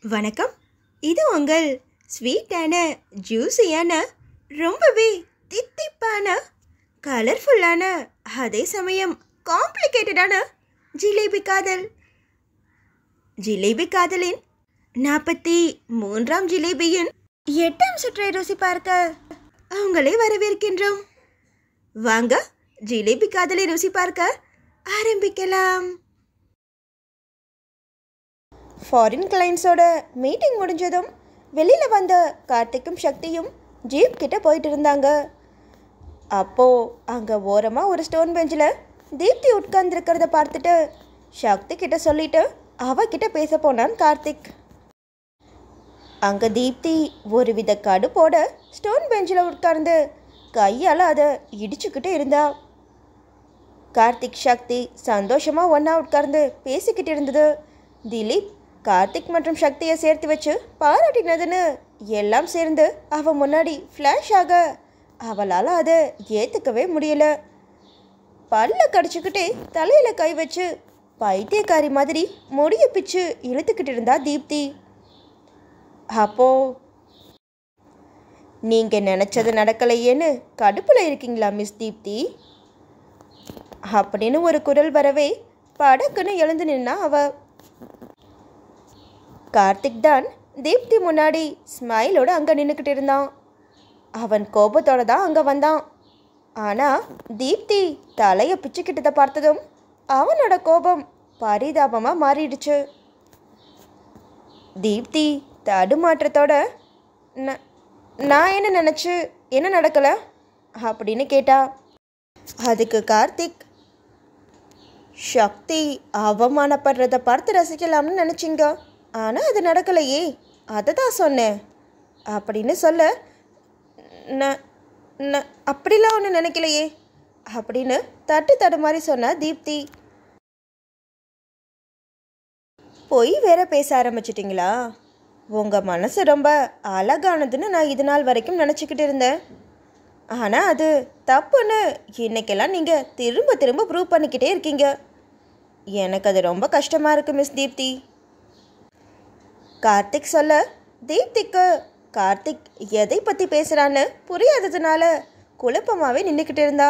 வணக்கம் இது உங்கள் ஸ்வீட்டான ஜூஸியான ரொம்பவே தித்திப்பான கலர்ஃபுல்லான அதே சமயம் காம்ப்ளிகேட்டடான ஜிலேபி காதல் ஜிலேபி காதலின் நாற்பத்தி மூன்றாம் ஜிலேபியின் எட்டாம் சுற்றை ருசி பார்க்க உங்களை வரவேற்கின்றோம் வாங்க ஜிலேபி காதலை ருசி பார்க்க ஆரம்பிக்கலாம் ஃபாரின் கிளைண்ட்ஸோட மீட்டிங் முடிஞ்சதும் வெளியில் வந்த கார்த்திக்கும் சக்தியும் ஜீப் கிட்ட போயிட்டு இருந்தாங்க அப்போது அங்கே ஓரமாக ஒரு ஸ்டோன் பெஞ்சில் தீப்தி உட்கார்ந்துருக்கிறத பார்த்துட்டு சக்தி கிட்ட சொல்லிட்டு அவகிட்ட பேச போனான் கார்த்திக் அங்கே தீப்தி ஒரு வித கடுப்போட ஸ்டோன் பெஞ்சில் உட்கார்ந்து கையால் அதை இடிச்சுக்கிட்டு இருந்தா கார்த்திக் சக்தி சந்தோஷமாக ஒன்றா உட்கார்ந்து பேசிக்கிட்டு இருந்தது திலீப் கார்த்திக் மற்றும் சக்தியை சேர்த்து வச்சு பாராட்டினதுன்னு எல்லாம் சேர்ந்து அவ முன்னாடி ஃப்ளாஷ் ஆக அவளால் அதை ஏற்றுக்கவே முடியல பல்ல கடிச்சுக்கிட்டே தலையில் கை வச்சு பைத்தியக்காரி மாதிரி முடிய பிச்சு இழுத்துக்கிட்டு இருந்தா தீப்தி அப்போ நீங்கள் நினச்சது நடக்கலையேன்னு கடுப்பில் இருக்கீங்களா மிஸ் தீப்தி அப்படின்னு ஒரு குரல் வரவே படக்குன்னு எழுந்து நின்னா அவ கார்த்திக் தான் தீப்தி முன்னாடி ஸ்மைலோட அங்கே நின்றுக்கிட்டு இருந்தான் அவன் கோபத்தோட தான் அங்கே வந்தான் ஆனால் தீப்தி தலையை பிச்சுக்கிட்டதை பார்த்ததும் அவனோட கோபம் பரிதாபமாக மாறிடுச்சு தீப்தி தடுமாற்றத்தோட "ந- நான் என்ன நினச்சி என்ன நடக்கலை அப்படின்னு கேட்டா அதுக்கு கார்த்திக் சக்தி அவமானப்படுறத பார்த்து ரசிக்கலாம்னு நினச்சிங்க ஆனால் அது நடக்கலையே அதை தான் சொன்னேன் அப்படின்னு சொல்ல நான் நான் அப்படிலாம் ஒன்றும் நினைக்கலையே அப்படின்னு தட்டு தடு மாதிரி சொன்னா தீப்தி பொய் வேற பேச ஆரம்பிச்சிட்டிங்களா உங்கள் மனசு ரொம்ப அழகானதுன்னு நான் இது நாள் வரைக்கும் நினச்சிக்கிட்டு இருந்தேன் ஆனால் அது தப்புன்னு இன்னைக்கெல்லாம் நீங்கள் திரும்ப திரும்ப ப்ரூவ் பண்ணிக்கிட்டே இருக்கீங்க எனக்கு அது ரொம்ப கஷ்டமாக இருக்குது மிஸ் தீப்தி கார்த்திக் சொல்ல தீப்திக்கு கார்த்திக் எதை பற்றி பேசுகிறான்னு புரியாததுனால குழப்பமாகவே நின்றுக்கிட்டு இருந்தா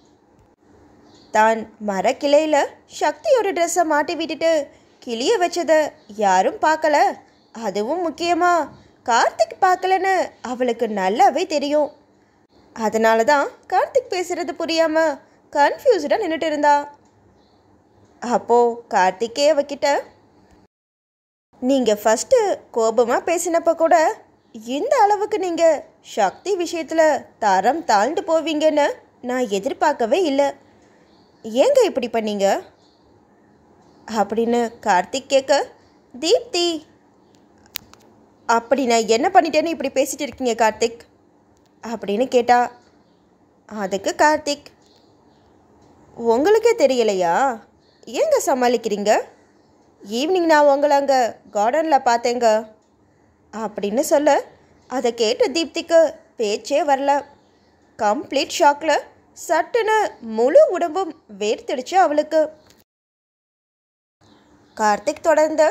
தான் மரக்கிளையில் சக்தியோட ட்ரெஸ்ஸை மாட்டி விட்டுட்டு கிளிய வச்சதை யாரும் பார்க்கல அதுவும் முக்கியமாக கார்த்திக் பார்க்கலன்னு அவளுக்கு நல்லாவே தெரியும் அதனால தான் கார்த்திக் பேசுறது புரியாம கன்ஃபியூஸ்டாக நின்றுட்டு இருந்தா அப்போ கார்த்திக்கே அவகிட்ட நீங்கள் ஃபஸ்ட்டு கோபமாக பேசினப்ப கூட இந்த அளவுக்கு நீங்கள் சக்தி விஷயத்தில் தரம் தாழ்ந்து போவீங்கன்னு நான் எதிர்பார்க்கவே இல்லை ஏங்க இப்படி பண்ணீங்க அப்படின்னு கார்த்திக் கேட்க தீப்தி அப்படி நான் என்ன பண்ணிட்டேன்னு இப்படி பேசிட்டு இருக்கீங்க கார்த்திக் அப்படின்னு கேட்டா அதுக்கு கார்த்திக் உங்களுக்கே தெரியலையா ஏங்க சமாளிக்கிறீங்க ஈவினிங் நான் உங்களை அங்கே கார்டனில் பார்த்தேங்க அப்படின்னு சொல்ல அதை கேட்ட தீப்திக்கு பேச்சே வரல கம்ப்ளீட் ஷாக்கில் சட்டுன்னு முழு உடம்பும் வேர்த்திடுச்சு அவளுக்கு கார்த்திக் தொடர்ந்து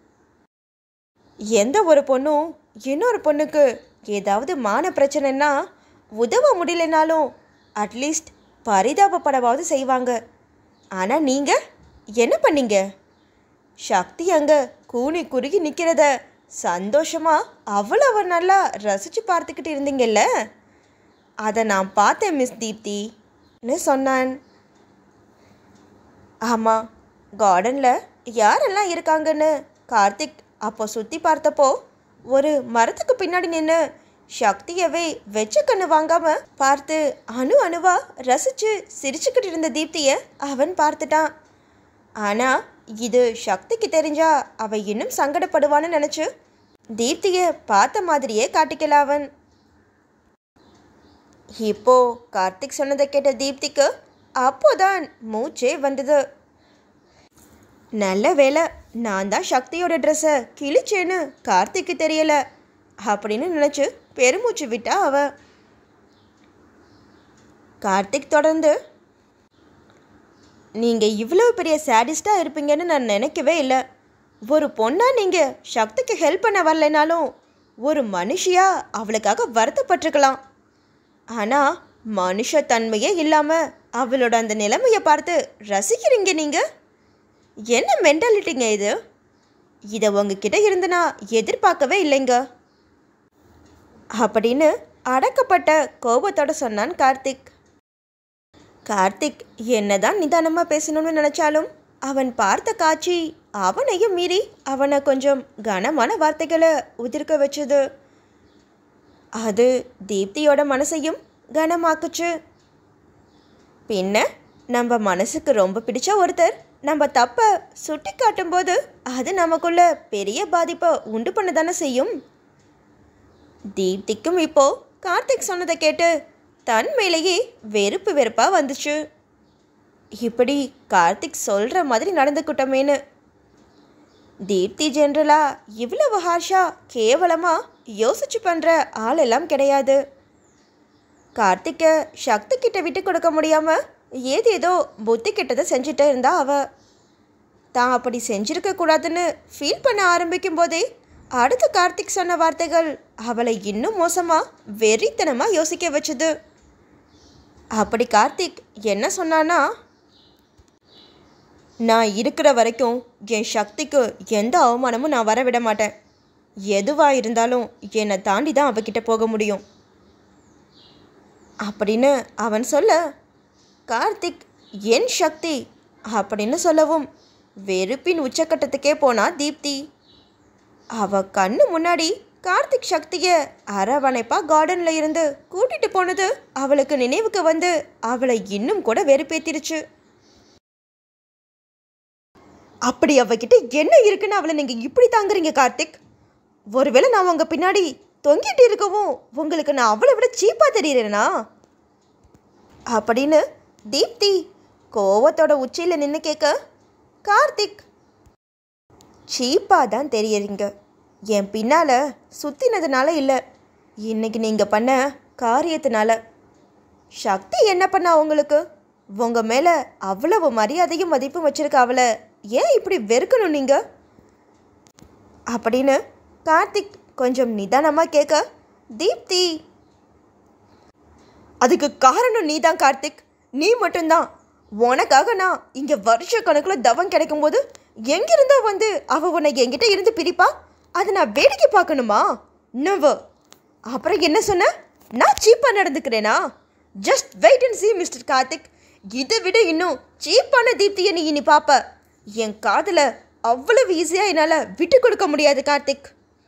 எந்த ஒரு பொண்ணும் இன்னொரு பொண்ணுக்கு ஏதாவது மான பிரச்சனைன்னா உதவ முடியலனாலும் அட்லீஸ்ட் பரிதாபப்படவாவது செய்வாங்க ஆனால் நீங்கள் என்ன பண்ணீங்க சக்தி அங்கே கூனி குறுகி நிற்கிறத சந்தோஷமா அவ்வளவு நல்லா ரசித்து பார்த்துக்கிட்டு இருந்தீங்கல்ல அதை நான் பார்த்தேன் மிஸ் தீப்தின்னு சொன்னான் ஆமாம் கார்டனில் யாரெல்லாம் இருக்காங்கன்னு கார்த்திக் அப்போ சுற்றி பார்த்தப்போ ஒரு மரத்துக்கு பின்னாடி நின்று சக்தியவே வெச்ச கண்ணு வாங்காம பார்த்து அணு அணுவா ரசிச்சு சிரிச்சுக்கிட்டு இருந்த தீப்தியை அவன் பார்த்துட்டான் ஆனால் இது சக்திக்கு தெரிஞ்சா அவ இன்னும் சங்கடப்படுவான்னு நினச்சி தீப்தியை பார்த்த மாதிரியே காட்டிக்கல அவன் இப்போ கார்த்திக் சொன்னதை கேட்ட தீப்திக்கு அப்போதான் மூச்சே வந்தது நல்ல வேலை நான் தான் சக்தியோட ட்ரெஸ்ஸை கிழிச்சேன்னு கார்த்திக்கு தெரியல அப்படின்னு நினச்சி பெருமூச்சு விட்டா அவ கார்த்திக் தொடர்ந்து நீங்கள் இவ்வளோ பெரிய சேடிஸ்டாக இருப்பீங்கன்னு நான் நினைக்கவே இல்லை ஒரு பொண்ணா நீங்கள் சக்திக்கு ஹெல்ப் பண்ண வரலைனாலும் ஒரு மனுஷியா அவளுக்காக வருத்தப்பட்டிருக்கலாம் ஆனால் மனுஷ தன்மையே இல்லாமல் அவளோட அந்த நிலைமையை பார்த்து ரசிக்கிறீங்க நீங்கள் என்ன மென்டாலிட்டிங்க இது இதை உங்ககிட்ட இருந்து நான் எதிர்பார்க்கவே இல்லைங்க அப்படின்னு அடக்கப்பட்ட கோபத்தோட சொன்னான் கார்த்திக் கார்த்திக் என்னதான் நிதானமாக பேசணும்னு நினச்சாலும் அவன் பார்த்த காட்சி அவனையும் மீறி அவனை கொஞ்சம் கனமான வார்த்தைகளை உதிர்க்க வச்சது அது தீப்தியோட மனசையும் கனமாக்குச்சு பின்ன நம்ம மனசுக்கு ரொம்ப பிடிச்ச ஒருத்தர் நம்ம தப்பை சுட்டி காட்டும்போது அது நமக்குள்ள பெரிய பாதிப்பை உண்டு பண்ண தானே செய்யும் தீப்திக்கும் இப்போ கார்த்திக் சொன்னதை கேட்டு தன் மேலேயே வெறுப்பு வெறுப்பாக வந்துச்சு இப்படி கார்த்திக் சொல்கிற மாதிரி நடந்துக்கிட்டோமேனு தீப்தி ஜென்ரலா இவ்வளவு ஹார்ஷா கேவலமாக யோசிச்சு பண்ணுற ஆளெல்லாம் கிடையாது கார்த்திக்கை சக்தி கிட்ட விட்டு கொடுக்க முடியாமல் ஏதேதோ புத்தி கிட்டதை செஞ்சுட்டு இருந்தா அவ தான் அப்படி செஞ்சிருக்க கூடாதுன்னு ஃபீல் பண்ண ஆரம்பிக்கும் போதே அடுத்து கார்த்திக் சொன்ன வார்த்தைகள் அவளை இன்னும் மோசமாக வெறித்தனமாக யோசிக்க வச்சுது அப்படி கார்த்திக் என்ன சொன்னானா நான் இருக்கிற வரைக்கும் என் சக்திக்கு எந்த அவமானமும் நான் வரவிட மாட்டேன் எதுவாக இருந்தாலும் என்னை தாண்டி தான் அவகிட்ட போக முடியும் அப்படின்னு அவன் சொல்ல கார்த்திக் என் சக்தி அப்படின்னு சொல்லவும் வெறுப்பின் உச்சக்கட்டத்துக்கே போனா தீப்தி அவ கண்ணு முன்னாடி கார்த்திக் சக்தியை அரவணைப்பா கார்டன்ல இருந்து கூட்டிட்டு போனது அவளுக்கு நினைவுக்கு வந்து அவளை இன்னும் கூட வெறுப்பேத்திருச்சு அப்படி அவகிட்ட என்ன இருக்குன்னு அவளை நீங்க இப்படி தாங்குறீங்க கார்த்திக் ஒருவேளை நான் உங்க பின்னாடி தொங்கிட்டு இருக்கவும் உங்களுக்கு நான் அவளை விட சீப்பா தெரியுறேனா அப்படின்னு தீப்தி கோவத்தோட உச்சியில் நின்று கேட்க கார்த்திக் சீப்பாக தான் தெரியறீங்க என் பின்னால் சுற்றினதுனால இல்லை இன்னைக்கு நீங்கள் பண்ண காரியத்தினால சக்தி என்ன பண்ணா உங்களுக்கு உங்கள் மேலே அவ்வளவு மரியாதையும் மதிப்பும் வச்சிருக்க அவளை ஏன் இப்படி வெறுக்கணும் நீங்கள் அப்படின்னு கார்த்திக் கொஞ்சம் நிதானமாக கேட்க தீப்தி அதுக்கு காரணம் நீ தான் கார்த்திக் நீ மட்டும்தான் உனக்காக நான் இங்கே வருஷ கணக்கில் தவம் கிடைக்கும்போது எங்கிருந்தோ வந்து அவ உன்னை என்கிட்ட இருந்து பிரிப்பா அதை நான் வேடிக்கை பார்க்கணுமா நவ அப்புறம் என்ன சொன்ன நான் சீப்பாக நடந்துக்கிறேனா just wait and see mister Karthik இதை விட இன்னும் சீப்பான தீப்தியை நீ இனி பாப்ப என் காதில் அவ்வளவு ஈஸியாக என்னால் விட்டு கொடுக்க முடியாது கார்த்திக்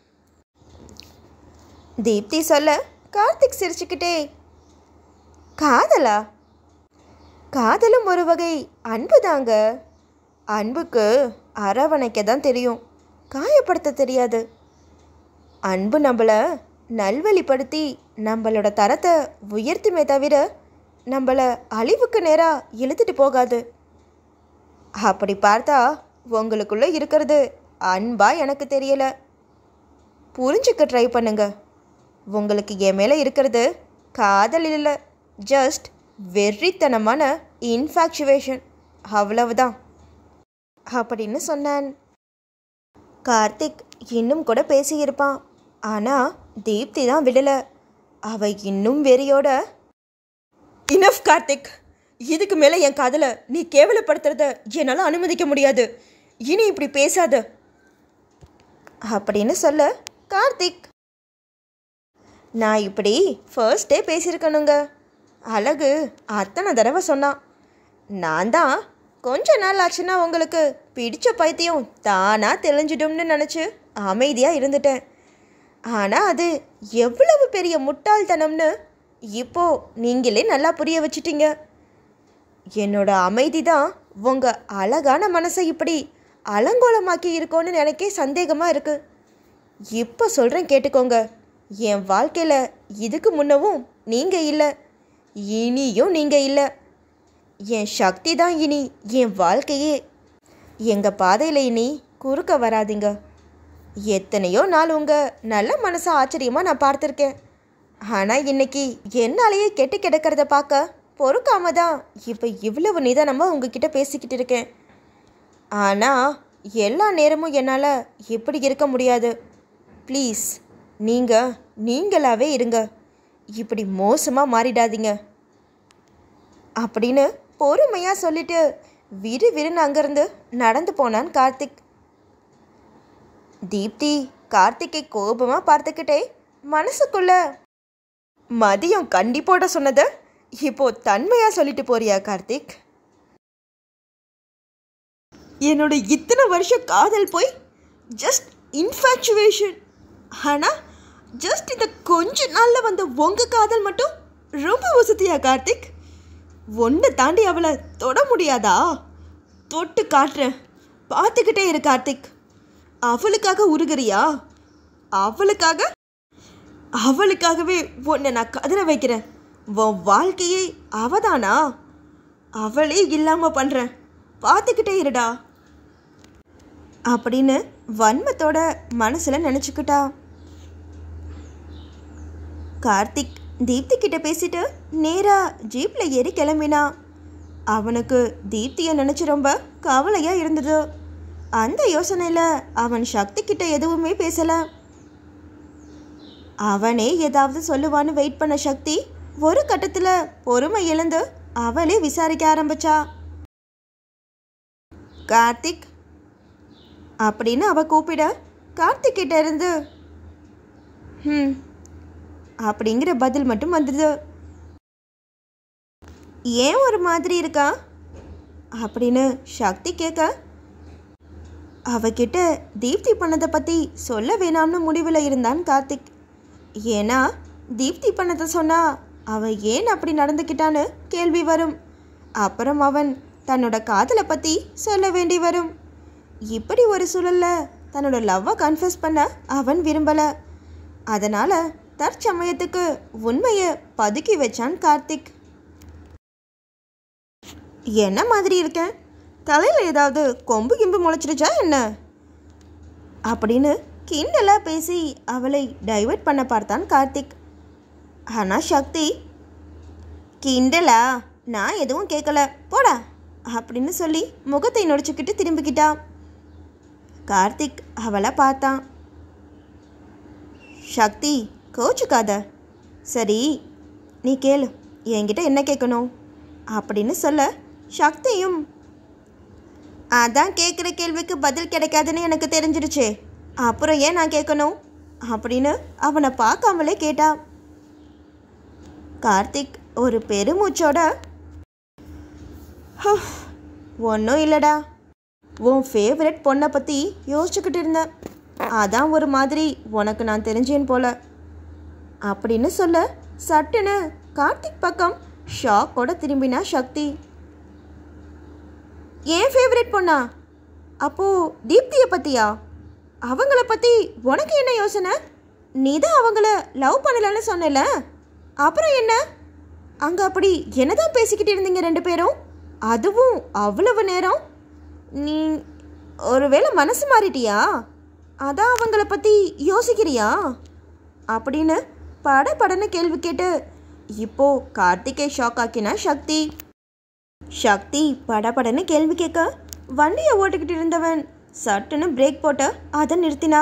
தீப்தி சொல்ல கார்த்திக் சிரிச்சுக்கிட்டே காதலா காதலும் ஒரு வகை அன்பு தாங்க அன்புக்கு அரவணைக்க தான் தெரியும் காயப்படுத்த தெரியாது அன்பு நம்மளை நல்வழிப்படுத்தி நம்மளோட தரத்தை உயர்த்துமே தவிர நம்மளை அழிவுக்கு நேராக இழுத்துட்டு போகாது அப்படி பார்த்தா உங்களுக்குள்ள இருக்கிறது அன்பா எனக்கு தெரியல புரிஞ்சுக்க ட்ரை பண்ணுங்க உங்களுக்கு என் மேலே இருக்கிறது காதல் இல்லை ஜஸ்ட் வெறித்தனமான இன்ஃபாக்சுவேஷன் அவ்வளவுதான் அப்படின்னு சொன்னான் கார்த்திக் இன்னும் கூட பேசியிருப்பான் ஆனால் தீப்தி தான் விடலை அவ இன்னும் வெறியோட இனஃப் கார்த்திக் இதுக்கு மேலே என் காதலை நீ கேவலப்படுத்துறத என்னால் அனுமதிக்க முடியாது இனி இப்படி பேசாத அப்படின்னு சொல்ல கார்த்திக் நான் இப்படி ஃபர்ஸ்ட் டே பேசியிருக்கணுங்க அழகு அத்தனை தடவை சொன்னான் நான் தான் கொஞ்ச நாள் ஆச்சுன்னா உங்களுக்கு பிடிச்ச பைத்தியம் தானாக தெளிஞ்சிடும்னு நினச்சி அமைதியாக இருந்துட்டேன் ஆனால் அது எவ்வளவு பெரிய முட்டாள்தனம்னு இப்போ நீங்களே நல்லா புரிய வச்சிட்டீங்க என்னோட அமைதி தான் உங்கள் அழகான மனசை இப்படி அலங்கோலமாக்கி இருக்கோன்னு எனக்கே சந்தேகமாக இருக்கு இப்போ சொல்கிறேன் கேட்டுக்கோங்க என் வாழ்க்கையில் இதுக்கு முன்னவும் நீங்கள் இல்லை இனியும் நீங்கள் இல்லை என் சக்தி தான் இனி என் வாழ்க்கையே எங்கள் பாதையில் இனி குறுக்க வராதீங்க எத்தனையோ நாள் உங்கள் நல்ல மனசை ஆச்சரியமாக நான் பார்த்துருக்கேன் ஆனால் இன்னைக்கு என்னாலேயே கெட்டு கிடக்கிறத பார்க்க பொறுக்காம தான் இப்போ இவ்வளவு நிதானமாக உங்ககிட்ட பேசிக்கிட்டு இருக்கேன் ஆனால் எல்லா நேரமும் என்னால் இப்படி இருக்க முடியாது ப்ளீஸ் நீங்கள் நீங்களாவே இருங்க இப்படி மோசமாக மாறிடாதீங்க அப்படின்னு பொறுமையாக சொல்லிட்டு விறு விறுன்னு அங்கேருந்து நடந்து போனான் கார்த்திக் தீப்தி கார்த்திக்கை கோபமாக பார்த்துக்கிட்டே மனசுக்குள்ள மதியம் கண்டிப்போட சொன்னதை இப்போ தன்மையா சொல்லிட்டு போறியா கார்த்திக் என்னோட இத்தனை வருஷம் காதல் போய் ஜஸ்ட் இன்ஃபேச்சுவேஷன் ஆனால் ஜஸ்ட் இந்த கொஞ்ச நாளில் வந்த உங்க காதல் மட்டும் ரொம்ப வசதியா கார்த்திக் ஒன்றை தாண்டி அவளை தொட முடியாதா தொட்டு காட்டுறேன் பார்த்துக்கிட்டே இரு கார்த்திக் அவளுக்காக உருகிறியா அவளுக்காக அவளுக்காகவே உன்னை நான் கதற வைக்கிறேன் உன் வாழ்க்கையே அவதானா அவளே இல்லாமல் பண்ணுறேன் பார்த்துக்கிட்டே இருடா அப்படின்னு வன்மத்தோட மனசில் நினச்சிக்கிட்டா கார்த்திக் தீப்தி கிட்ட பேசிட்டு நேராக ஜீப்பில் ஏறி கிளம்பினா அவனுக்கு தீப்தியை நினச்சி ரொம்ப கவலையாக இருந்தது அந்த யோசனையில் அவன் சக்தி கிட்ட எதுவுமே பேசலை அவனே ஏதாவது சொல்லுவான்னு வெயிட் பண்ண சக்தி ஒரு கட்டத்தில் பொறுமை இழந்து அவளே விசாரிக்க ஆரம்பிச்சா கார்த்திக் அப்படின்னு அவ கூப்பிட கார்த்திக் கிட்ட இருந்து ம் அப்படிங்கிற பதில் மட்டும் வந்தது ஏன் ஒரு மாதிரி இருக்கா அப்படின்னு சக்தி கேட்க அவகிட்ட தீப்தி பண்ணதை பற்றி சொல்ல வேணாம்னு முடிவில் இருந்தான் கார்த்திக் ஏன்னா தீப்தி பண்ணதை சொன்னா அவன் ஏன் அப்படி நடந்துக்கிட்டான்னு கேள்வி வரும் அப்புறம் அவன் தன்னோட காதலை பற்றி சொல்ல வேண்டி வரும் இப்படி ஒரு சூழல்ல தன்னோட லவ்வை கன்ஃபஸ் பண்ண அவன் விரும்பலை அதனால் தற்சமயத்துக்கு உண்மையை பதுக்கி வச்சான் கார்த்திக் என்ன மாதிரி இருக்கேன் தலையில் ஏதாவது கொம்பு கிம்பு முளைச்சிருச்சா என்ன அப்படின்னு கிண்டலாக பேசி அவளை டைவர்ட் பண்ண பார்த்தான் கார்த்திக் ஆனால் சக்தி கிண்டலா நான் எதுவும் கேட்கல போடா அப்படின்னு சொல்லி முகத்தை நொடிச்சுக்கிட்டு திரும்பிக்கிட்டா கார்த்திக் அவளை பார்த்தான் சக்தி கோச்சுக்காத சரி நீ கேளு என்கிட்ட என்ன கேட்கணும் அப்படின்னு சொல்ல சக்தியும் அதான் கேட்குற கேள்விக்கு பதில் கிடைக்காதுன்னு எனக்கு தெரிஞ்சிருச்சே அப்புறம் ஏன் நான் கேட்கணும் அப்படின்னு அவனை பார்க்காமலே கேட்டா கார்த்திக் ஒரு பெருமூச்சோட ஒன்றும் இல்லைடா உன் ஃபேவரட் பொண்ணை பற்றி யோசிச்சுக்கிட்டு இருந்தேன் அதான் ஒரு மாதிரி உனக்கு நான் தெரிஞ்சேன் போல அப்படின்னு சொல்ல சட்டுன்னு கார்த்திக் பக்கம் ஷாக்கோட திரும்பினா சக்தி ஏன் ஃபேவரட் பொண்ணா அப்போ தீப்தியை பற்றியா அவங்கள பற்றி உனக்கு என்ன யோசனை நீ தான் அவங்கள லவ் பண்ணலன்னு சொன்னல அப்புறம் என்ன அங்கே அப்படி என்னதான் பேசிக்கிட்டு இருந்தீங்க ரெண்டு பேரும் அதுவும் அவ்வளவு நேரம் நீ ஒருவேளை மனசு மாறிட்டியா அதான் அவங்கள பற்றி யோசிக்கிறியா அப்படின்னு பட படன்னு கேள்வி கேட்டு இப்போ கார்த்திகை ஷாக் ஆக்கினா சக்தி சக்தி படபடன்னு கேள்வி கேட்க வண்டியை ஓட்டிக்கிட்டு இருந்தவன் சட்டுன்னு பிரேக் போட்ட அதை நிறுத்தினா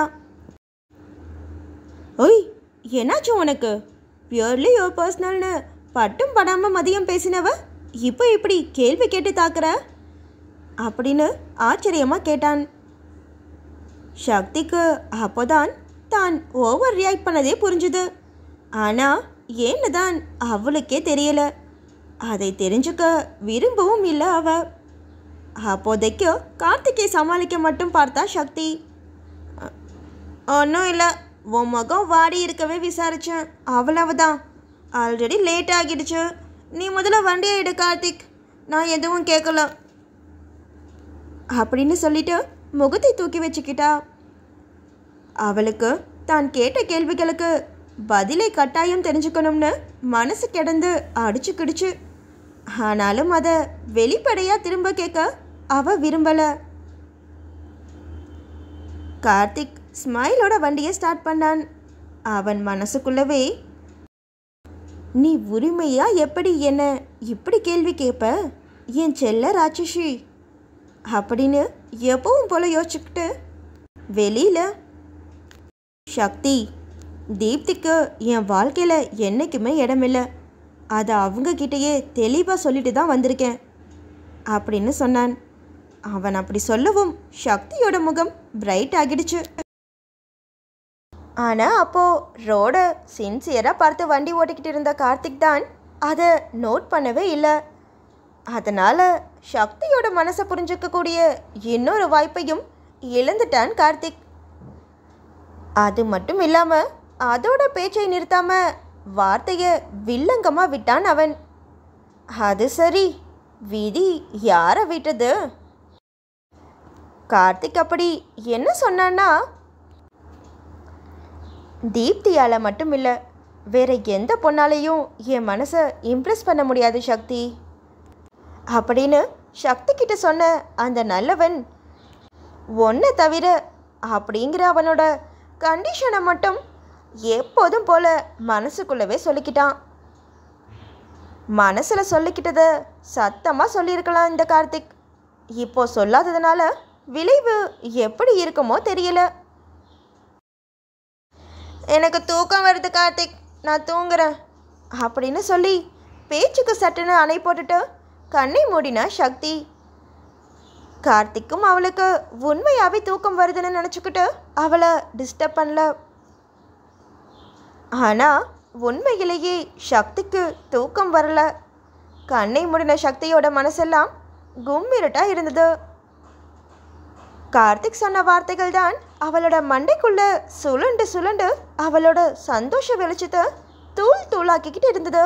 ஒய் என்னாச்சு உனக்கு பியூர்லி யோர் பர்சனல்னு பட்டும் படாமல் மதியம் பேசினவ இப்போ இப்படி கேள்வி கேட்டு தாக்குற அப்படின்னு ஆச்சரியமாக கேட்டான் சக்திக்கு அப்போதான் தான் ஓவர் ரியாக்ட் பண்ணதே புரிஞ்சுது ஆனால் ஏன்னு தான் அவளுக்கே தெரியல அதை தெரிஞ்சுக்க விரும்பவும் இல்லை அவ அப்போதைக்கு கார்த்திகை சமாளிக்க மட்டும் பார்த்தா சக்தி ஒன்றும் இல்லை உன் முகம் வாடி இருக்கவே விசாரித்தேன் அவ்வளவுதான் ஆல்ரெடி லேட் ஆகிடுச்சு நீ முதல்ல வண்டியை எடு கார்த்திக் நான் எதுவும் கேட்கல அப்படின்னு சொல்லிட்டு முகத்தை தூக்கி வச்சுக்கிட்டா அவளுக்கு தான் கேட்ட கேள்விகளுக்கு பதிலை கட்டாயம் தெரிஞ்சுக்கணும்னு மனசு கிடந்து அடிச்சு கிடிச்சு ஆனாலும் அதை வெளிப்படையாக திரும்ப கேட்க அவ விரும்பலை கார்த்திக் ஸ்மைலோட வண்டியை ஸ்டார்ட் பண்ணான் அவன் மனசுக்குள்ளவே நீ உரிமையா எப்படி என்ன இப்படி கேள்வி கேட்ப என் செல்ல ராட்சசி அப்படின்னு எப்பவும் போல யோசிச்சுக்கிட்டு வெளியில சக்தி தீப்திக்கு என் வாழ்க்கையில் என்றைக்குமே இடமில்லை அதை அவங்கக்கிட்டேயே தெளிவாக சொல்லிட்டு தான் வந்திருக்கேன் அப்படின்னு சொன்னான் அவன் அப்படி சொல்லவும் சக்தியோட முகம் பிரைட் ஆகிடுச்சு ஆனால் அப்போது ரோடை சின்சியராக பார்த்து வண்டி ஓட்டிக்கிட்டு இருந்த கார்த்திக் தான் அதை நோட் பண்ணவே இல்லை அதனால் சக்தியோட மனசை புரிஞ்சுக்கக்கூடிய இன்னொரு வாய்ப்பையும் இழந்துட்டான் கார்த்திக் அது மட்டும் இல்லாமல் அதோட பேச்சை நிறுத்தாம வார்த்தையை வில்லங்கமாக விட்டான் அவன் அது சரி விதி யாரை விட்டது கார்த்திக் அப்படி என்ன சொன்னான்னா தீப்தியால் மட்டும் இல்லை வேற எந்த பொண்ணாலையும் என் மனசை இம்ப்ரெஸ் பண்ண முடியாது சக்தி அப்படின்னு சக்தி கிட்ட சொன்ன அந்த நல்லவன் ஒன்றை தவிர அப்படிங்கிற அவனோட கண்டிஷனை மட்டும் எப்போதும் போல மனசுக்குள்ளவே சொல்லிக்கிட்டான் மனசில் சொல்லிக்கிட்டதை சத்தமாக சொல்லியிருக்கலாம் இந்த கார்த்திக் இப்போ சொல்லாததுனால விளைவு எப்படி இருக்குமோ தெரியல எனக்கு தூக்கம் வருது கார்த்திக் நான் தூங்குறேன் அப்படின்னு சொல்லி பேச்சுக்கு சட்டுன்னு அணை போட்டுட்டு கண்ணை மூடினா சக்தி கார்த்திக்கும் அவளுக்கு உண்மையாகவே தூக்கம் வருதுன்னு நினச்சிக்கிட்டு அவளை டிஸ்டர்ப் பண்ணல ஆனால் உண்மையிலேயே சக்திக்கு தூக்கம் வரல கண்ணை மூடின சக்தியோட மனசெல்லாம் கும்மிருட்டா இருந்தது கார்த்திக் சொன்ன வார்த்தைகள் தான் அவளோட மண்டைக்குள்ள சுழண்டு சுழண்டு அவளோட சந்தோஷ வெளிச்சத்தை தூள் தூளாக்கிக்கிட்டு இருந்தது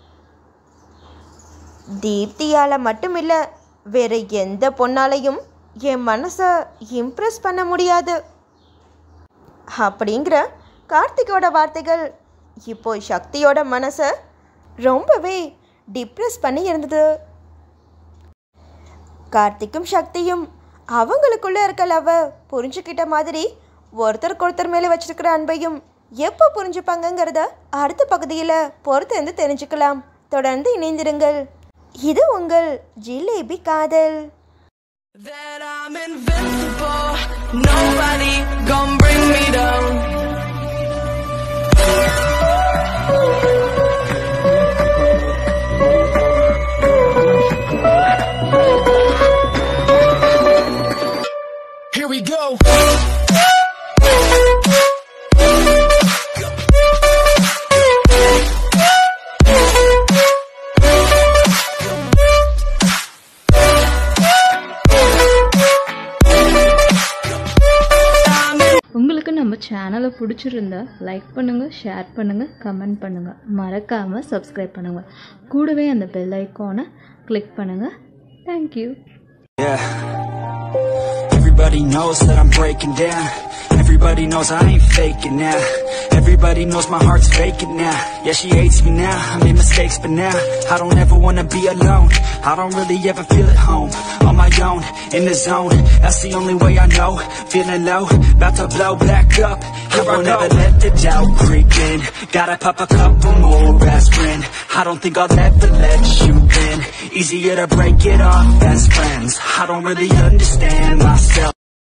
தீப்தியால் மட்டும் இல்லை வேற எந்த பொண்ணாலையும் என் மனசை இம்ப்ரெஸ் பண்ண முடியாது அப்படிங்கிற கார்த்திகோட வார்த்தைகள் இப்போ சக்தியோட மனசை ரொம்பவே டிப்ரெஸ் பண்ணி இருந்தது கார்த்திக்கும் சக்தியும் அவங்களுக்குள்ள இருக்க லவ புரிஞ்சுக்கிட்ட மாதிரி ஒருத்தருக்கு ஒருத்தர் மேலே வச்சிருக்கிற அன்பையும் எப்போ புரிஞ்சுப்பாங்கங்கிறத அடுத்த பகுதியில் பொறுத்து இருந்து தெரிஞ்சுக்கலாம் தொடர்ந்து இணைந்திருங்கள் இது உங்கள் ஜிலேபி காதல் That I'm invincible, nobody gonna bring me down. Here we go. உங்களுக்கு நம்ம சேனலை பிடிச்சிருந்தா லைக் பண்ணுங்கள் ஷேர் பண்ணுங்கள் கமெண்ட் பண்ணுங்கள் மறக்காமல் சப்ஸ்கிரைப் பண்ணுங்கள் கூடவே அந்த பெல் ஐக்கானை கிளிக் பண்ணுங்கள் thank you Yeah. Everybody knows that I'm breaking down. Everybody knows I ain't faking now. Everybody knows my heart's faking now. Yeah, she hates me now. I made mistakes, but now I don't ever wanna be alone. I don't really ever feel at home. On my own, in the zone. That's the only way I know. Feeling low, about to blow back up. I won't ever let the doubt creep in. Gotta pop a couple more aspirin. I don't think I'll ever let you in. Easier to break it off best friends. I don't really understand myself.